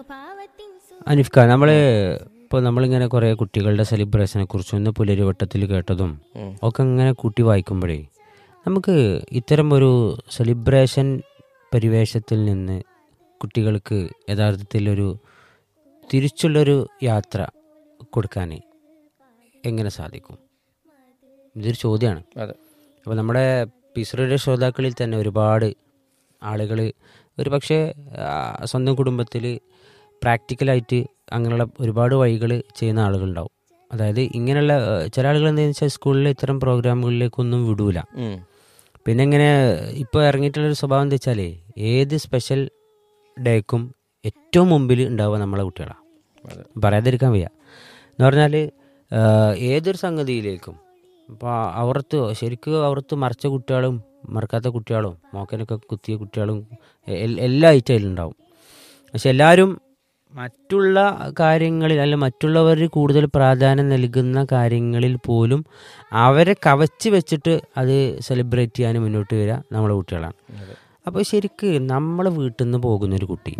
അനിഫ്ക നമ്മൾ ഇപ്പോൾ നമ്മളിങ്ങനെ കുറേ കുട്ടികളുടെ സെലിബ്രേഷനെ കുറിച്ചും ഇന്ന് പുലരിവട്ടത്തിൽ കേട്ടതും ഒക്കെ ഇങ്ങനെ കൂട്ടി വായിക്കുമ്പോഴേ നമുക്ക് ഇത്തരം ഒരു സെലിബ്രേഷൻ പരിവേഷത്തിൽ നിന്ന് കുട്ടികൾക്ക് യഥാർത്ഥത്തിൽ ഒരു തിരിച്ചുള്ളൊരു യാത്ര കൊടുക്കാൻ എങ്ങനെ സാധിക്കും ഇതൊരു ചോദ്യമാണ് അതെ അപ്പോൾ നമ്മുടെ പിസ്രയുടെ ശ്രോതാക്കളിൽ തന്നെ ഒരുപാട് ആളുകൾ ഒരു പക്ഷേ ആ, സ്വന്തം കുടുംബത്തിൽ പ്രാക്ടിക്കലായിട്ട് അങ്ങനെയുള്ള ഒരുപാട് വഴികൾ ചെയ്യുന്ന ആളുകളുണ്ടാവും അതായത് ഇങ്ങനെയുള്ള ആ, ചില ആളുകൾ എന്താണെന്ന് വെച്ചാൽ സ്കൂളിൽ ഇത്തരം പ്രോഗ്രാമുകളിലേക്കൊന്നും വിടൂല ഉം. പിന്നെ ഇങ്ങനെ ഇപ്പോൾ ഇറങ്ങിയിട്ടുള്ളൊരു സ്വഭാവം എന്താ വെച്ചാൽ ഏത് സ്പെഷ്യൽ ഡേക്കും ഏറ്റവും മുമ്പിൽ ഉണ്ടാവുക നമ്മളെ കുട്ടികളാണ് അതെ പറയാതിരിക്കാൻ വയ്യ എന്ന് പറഞ്ഞാൽ ഏതൊരു സംഗതിയിലേക്കും ഇപ്പോൾ അവർത്ത് ശരിക്കും അവർത്ത് മറച്ച കുട്ടികളും മറക്കാത്ത കുട്ടികളും മോക്കനൊക്കെ കുത്തിയ കുട്ടികളും എൽ- എല്ലാ ഐറ്റം അതിലുണ്ടാവും പക്ഷെ എല്ലാവരും മറ്റുള്ള കാര്യങ്ങളിൽ അല്ല മറ്റുള്ളവർ കൂടുതൽ പ്രാധാന്യം നൽകുന്ന കാര്യങ്ങളിൽ പോലും അവരെ കവച്ച് വെച്ചിട്ട് അത് സെലിബ്രേറ്റ് ചെയ്യാൻ മുന്നോട്ട് വരിക നമ്മളെ കുട്ടികളാണ് അതെ അപ്പോൾ ശരിക്ക് നമ്മളെ വീട്ടിൽ നിന്ന് പോകുന്നൊരു കുട്ടി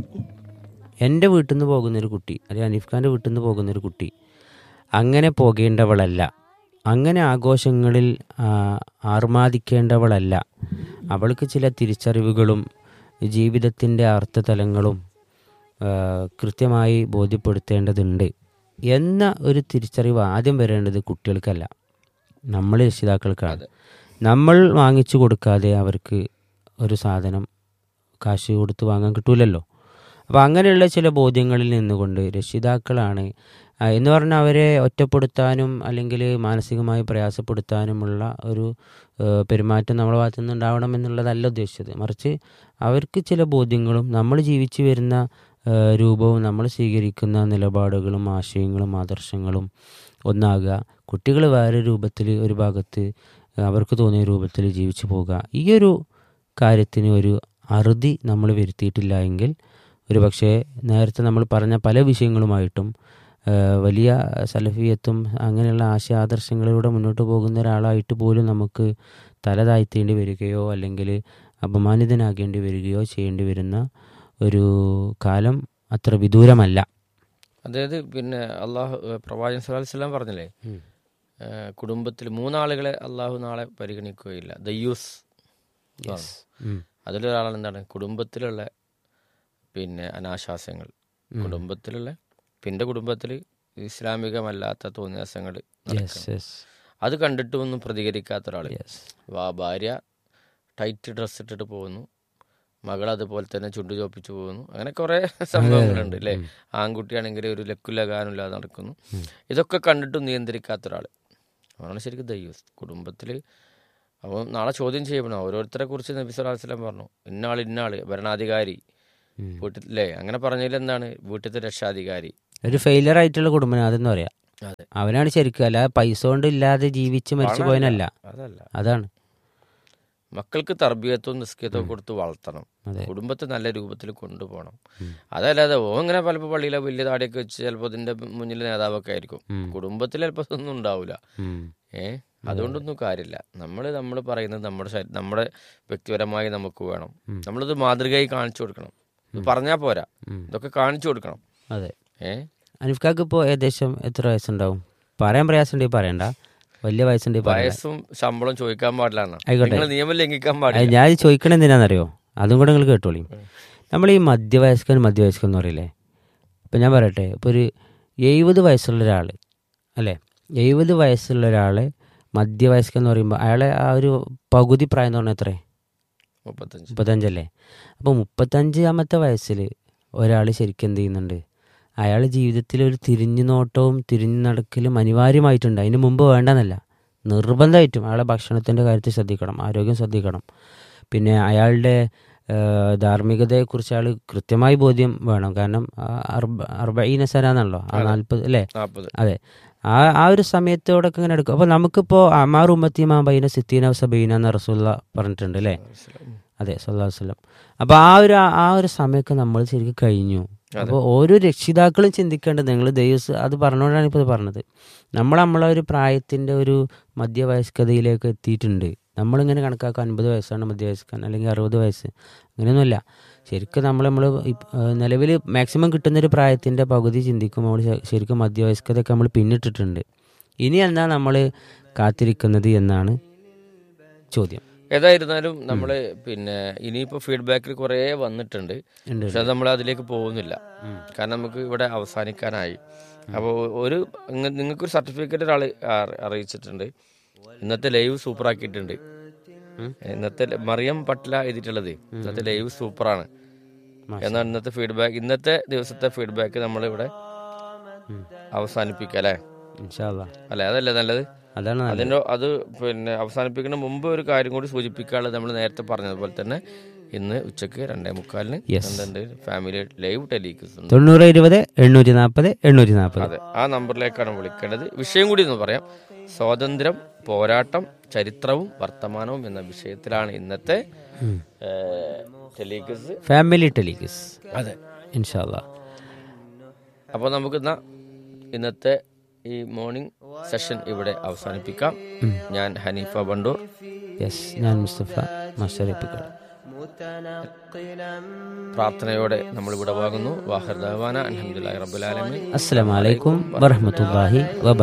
എൻ്റെ വീട്ടിൽ നിന്ന് പോകുന്നൊരു കുട്ടി അല്ലെങ്കിൽ അനീഫ് ഖാൻ്റെ വീട്ടിൽ നിന്ന് പോകുന്നൊരു കുട്ടി അങ്ങനെ പോകേണ്ടവളല്ല അങ്ങനെ ആഘോഷങ്ങളിൽ ആ, ആർമാദിക്കേണ്ടവളല്ല അവൾക്ക് ചില തിരിച്ചറിവുകളും ജീവിതത്തിൻ്റെ അർത്ഥതലങ്ങളും ആ, കൃത്യമായി ബോധ്യപ്പെടുത്തേണ്ടതുണ്ട് എന്ന ഒരു തിരിച്ചറിവ് ആദ്യം വരേണ്ടത് കുട്ടികൾക്കല്ല നമ്മൾ രക്ഷിതാക്കൾക്കാണ് നമ്മൾ വാങ്ങിച്ചു കൊടുക്കാതെ അവർക്ക് ഒരു സാധനം കാശ് കൊടുത്ത് വാങ്ങാൻ കിട്ടൂലല്ലോ അപ്പോൾ അങ്ങനെയുള്ള ചില ബോധ്യങ്ങളിൽ നിന്നുകൊണ്ട് രക്ഷിതാക്കളാണ് ആ, എന്ന് പറഞ്ഞാൽ അവരെ ഒറ്റപ്പെടുത്താനും അല്ലെങ്കിൽ മാനസികമായി പ്രയാസപ്പെടുത്താനുമുള്ള ഒരു ആ, പെരുമാറ്റം നമ്മുടെ ഭാഗത്തു നിന്ന് ഉണ്ടാവണം എന്നുള്ളതല്ല ഉദ്ദേശിച്ചത് മറിച്ച് അവർക്ക് ചില ബോധ്യങ്ങളും നമ്മൾ ജീവിച്ചു വരുന്ന ആ, രൂപവും നമ്മൾ സ്വീകരിക്കുന്ന നിലപാടുകളും ആശയങ്ങളും ആദർശങ്ങളും ഒന്നാകുക കുട്ടികൾ വേറെ രൂപത്തിൽ ഒരു ഭാഗത്ത് അവർക്ക് തോന്നിയ രൂപത്തിൽ ജീവിച്ചു പോകുക ഈ ഒരു കാര്യത്തിന് ഒരു അറുതി നമ്മൾ വരുത്തിയിട്ടില്ല എങ്കിൽ ഒരു പക്ഷേ നേരത്തെ നമ്മൾ പറഞ്ഞ പല വിഷയങ്ങളുമായിട്ടും ആ, വലിയ സലഫിയത്തും അങ്ങനെയുള്ള ആശയ ആദർശങ്ങളിലൂടെ മുന്നോട്ട് പോകുന്ന ഒരാളായിട്ട് പോലും നമുക്ക് തല താഴ്ത്തേണ്ടി വരികയോ അല്ലെങ്കിൽ അപമാനിതനാകേണ്ടി വരികയോ ചെയ്യേണ്ടി വരുന്ന ഒരു കാലം അത്ര വിദൂരമല്ല അതായത് പിന്നെ അള്ളാഹു പ്രവാചകൻ സല്ലല്ലാഹു അലൈഹി വസല്ലം പറഞ്ഞില്ലേ കുടുംബത്തിൽ മൂന്നാളുകളെ അള്ളാഹു നാളെ പരിഗണിക്കുകയില്ല ദയ്യൂസ് ഉം. അതിലൊരാളാണ് എന്താണ് കുടുംബത്തിലുള്ള പിന്നെ അനാശാസ്യങ്ങൾ കുടുംബത്തിലുള്ള പിന്നെ കുടുംബത്തിൽ ഇസ്ലാമികമല്ലാത്ത തോന്നിയാസങ്ങൾ Yes, yes, അത് കണ്ടിട്ടൊന്നും പ്രതികരിക്കാത്ത ഒരാൾ yes. വാ ഭാര്യ ടൈറ്റ് ഡ്രസ്സ് ഇട്ടിട്ട് പോകുന്നു മകൾ അതുപോലെ തന്നെ ചുണ്ടു ചോപ്പിച്ചു പോകുന്നു അങ്ങനെ കുറെ സംഭവങ്ങളുണ്ട് അല്ലേ ആൺകുട്ടിയാണെങ്കിൽ ഒരു ലക്കുലകാനില്ലാതെ നടക്കുന്നു ഇതൊക്കെ കണ്ടിട്ടും നിയന്ത്രിക്കാത്ത ഒരാൾ അതാണ് ശരിക്കും ദയ്യൂസ് കുടുംബത്തിൽ അപ്പോൾ നാളെ ചോദ്യം ചെയ്യണം ഓരോരുത്തരെ കുറിച്ച് നബി സ്വല്ലല്ലാഹു അലൈഹി വസല്ലം പറഞ്ഞു ഇന്നാൾ ഇന്നാൾ ഭരണാധികാരി ഉം. വീട്ടിലെ അങ്ങനെ പറഞ്ഞതിൽ എന്താണ് വീട്ടിലത്തെ രക്ഷാധികാരി ഒരു ഫെയിലിയർ ആയിട്ടുള്ള കുടുംബം അതെന്ന് പറയാം അതെ അവനാണ് ശരിക്കും അല്ല പൈസ കൊണ്ട് ഇല്ലാതെ ജീവിച്ച് മരിച്ചു പോയനല്ല അതല്ല അതാണ് മക്കൾക്ക് തർബീയത്വം നിസ്കീയത്വം കൊടുത്ത് വളർത്തണം അതെ കുടുംബത്തെ നല്ല രൂപത്തിൽ കൊണ്ടുപോകണം അതല്ലാതെ ഓ ഇങ്ങനെ പലപ്പോൾ പള്ളിയിലെ വലിയ താടിയൊക്കെ വെച്ച് ചിലപ്പോൾ ഇതിന്റെ മുന്നിൽ നേതാവൊക്കെ ആയിരിക്കും ഉം. കുടുംബത്തിൽ ചിലപ്പോൾ ഒന്നും ഉണ്ടാവില്ല ഉം. ഏ അതുകൊണ്ടൊന്നും കാര്യമില്ല നമ്മൾ നമ്മൾ പറയുന്നത് നമ്മുടെ ശരീ- നമ്മുടെ വ്യക്തിപരമായി നമുക്ക് വേണം നമ്മളിത് മാതൃകയായി കാണിച്ചു കൊടുക്കണം ഇത് പറഞ്ഞാൽ പോരാ ഇതൊക്കെ കാണിച്ചു കൊടുക്കണം അതെ ഏ അനിഫ്കാക്ക് ഇപ്പോൾ ഏകദേശം എത്ര വയസ്സുണ്ടാവും പറയാൻ പ്രയാസമുണ്ടെങ്കിൽ പറയണ്ട വലിയ വയസ്സുണ്ടെങ്കിൽ പറയാം വയസ്സും ശമ്പളം ചോദിക്കാൻ പാടില്ല ആയിക്കോട്ടെ. നിങ്ങൾ നിയമം ലംഘിക്കാൻ പാടില്ല ഞാൻ ചോദിക്കണത് എന്തിനാണെന്നറിയോ അതും കൂടെ നിങ്ങൾ കേട്ടോളി നമ്മൾ ഈ മധ്യവയസ്കൻ മധ്യവയസ്കൻ എന്ന് പറയില്ലേ ഇപ്പം ഞാൻ പറയട്ടെ ഇപ്പോൾ ഒരു എഴുപത് വയസ്സുള്ള ഒരാൾ അല്ലേ എഴുപത് വയസ്സുള്ള ഒരാൾ മധ്യവയസ്കൻ എന്ന് പറയുമ്പോൾ അയാളെ ആ ഒരു പകുതി പ്രായം എന്ന് പറഞ്ഞാൽ എത്രേ മുപ്പത്തഞ്ച് മുപ്പത്തഞ്ചല്ലേ അപ്പോൾ മുപ്പത്തഞ്ചാമത്തെ വയസ്സിൽ ഒരാൾ ശരിക്കും എന്ത് ചെയ്യുന്നുണ്ട് അയാൾ ജീവിതത്തിൽ ഒരു തിരിഞ്ഞു നോട്ടവും തിരിഞ്ഞു നടക്കലും അനിവാര്യമായിട്ടുണ്ട് അതിന് മുമ്പ് വേണ്ടെന്നല്ല നിർബന്ധമായിട്ടും അയാളെ ഭക്ഷണത്തിൻ്റെ കാര്യത്തിൽ ശ്രദ്ധിക്കണം ആരോഗ്യം ശ്രദ്ധിക്കണം പിന്നെ അയാളുടെ ആ, ധാർമ്മികതയെക്കുറിച്ച് അയാൾ കൃത്യമായി ബോധ്യം വേണം കാരണം അർബീന സനാന്നല്ലോ ആ നാൽപ്പത് അല്ലേ നാൽപ്പത് അതെ ആ ആ ഒരു സമയത്തോടൊക്കെ ഇങ്ങനെ എടുക്കും അപ്പോൾ നമുക്കിപ്പോൾ അമാർ ഉമ്മത്തിമാ ബൈന സിത്തീന സബീന എന്ന റസൂല്ല പറഞ്ഞിട്ടുണ്ട് അല്ലേ അതെ സല്ലാ വസ്ലം അപ്പോൾ ആ ഒരു ആ ഒരു സമയമൊക്കെ നമ്മൾ ശരിക്കും കഴിഞ്ഞു അപ്പോൾ ഓരോ രക്ഷിതാക്കളും ചിന്തിക്കേണ്ടത് നിങ്ങൾ ദൈവസ് അത് പറഞ്ഞുകൊണ്ടാണ് ഇപ്പോൾ ഇത് പറഞ്ഞത് നമ്മൾ നമ്മളെ ഒരു പ്രായത്തിൻ്റെ ഒരു മധ്യവയസ്കതയിലേക്ക് എത്തിയിട്ടുണ്ട് നമ്മളിങ്ങനെ കണക്കാക്കുക അൻപത് വയസ്സാണ് മധ്യവയസ്കൻ അല്ലെങ്കിൽ അറുപത് വയസ്സ് അങ്ങനെയൊന്നുമില്ല ശരിക്കും നമ്മൾ നമ്മൾ നിലവിൽ മാക്സിമം കിട്ടുന്നൊരു പ്രായത്തിൻ്റെ പകുതി ചിന്തിക്കുമ്പോൾ നമ്മൾ ശ- ശരിക്കും മധ്യവയസ്കതയൊക്കെ നമ്മൾ പിന്നിട്ടിട്ടുണ്ട് ഇനി എന്താ നമ്മൾ കാത്തിരിക്കുന്നത് എന്നാണ് ചോദ്യം ഏതായിരുന്നാലും നമ്മൾ പിന്നെ ഇനിയിപ്പോൾ ഫീഡ്ബാക്കിൽ കുറേ വന്നിട്ടുണ്ട് ഉണ്ട് പക്ഷെ നമ്മൾ അതിലേക്ക് പോകുന്നില്ല കാരണം നമുക്ക് ഇവിടെ അവസാനിക്കാനായി അപ്പോൾ ഒരു ഇങ്ങ- നിങ്ങൾക്കൊരു സർട്ടിഫിക്കറ്റ് ഒരാൾ അറിയിച്ചിട്ടുണ്ട് ഇന്നത്തെ ലൈവ് സൂപ്പർ ആക്കിയിട്ടുണ്ട് ഇന്നത്തെ ല- മറിയം പട്ല എഴുതിയിട്ടുള്ളത് ഇന്നത്തെ ലൈവ് സൂപ്പറാണ് എന്നാണ് ഇന്നത്തെ ഫീഡ്ബാക്ക് ഇന്നത്തെ ദിവസത്തെ ഫീഡ്ബാക്ക് നമ്മളിവിടെ അവസാനിപ്പിക്കാം അല്ലേ ഇൻഷാല്ലാ അല്ലേ അതല്ലേ നല്ലത് അതാണ് നല്ലത്. അതിൻ്റെ അത് പിന്നെ അവസാനിപ്പിക്കുന്ന മുമ്പ് ഒരു കാര്യം കൂടി സൂചിപ്പിക്കാനുള്ളത് നമ്മൾ നേരത്തെ പറഞ്ഞതുപോലെ തന്നെ ഇന്ന് ഉച്ചക്ക് രണ്ടേ മുക്കാലിന് Yes. എന്തുണ്ട് ഫാമിലി ലൈവ് ടെലിക്സ് ഉണ്ട് തൊണ്ണൂറ് ഇരുപത് എണ്ണൂറ്റി നാൽപ്പത് എണ്ണൂറ്റി നാൽപ്പത് അതെ ആ നമ്പറിലേക്കാണ് വിളിക്കേണ്ടത് വിഷയം കൂടി ഒന്ന് പറയാം സ്വാതന്ത്ര്യം പോരാട്ടം ചരിത്രവും വർത്തമാനവും എന്ന വിഷയത്തിലാണ് ഇന്നത്തെ ടെലിക്സ് ഫാമിലി ടെലിഗസ് അതെ ഇൻഷാല്ലാ അപ്പോൾ നമുക്ക് എന്നാ ഇന്നത്തെ ഈ മോർണിംഗ് സെഷൻ ഇവിടെ അവസാനിപ്പിക്കാം ഞാൻ ഹനീഫ ബണ്ടൂർ യെസ് ഞാൻ മുസ്തഫ മഷറിപ്പിക്കട പ്രാർത്ഥനയോടെ നമ്മൾ ഇവിടെ വാങ്ങുന്നു വാഹർ ദഹവാന അലഹമുല്ലാ റബുലാലമി അസ്സലാമലൈക്കും വറഹമത്തല്ലാഹി വബ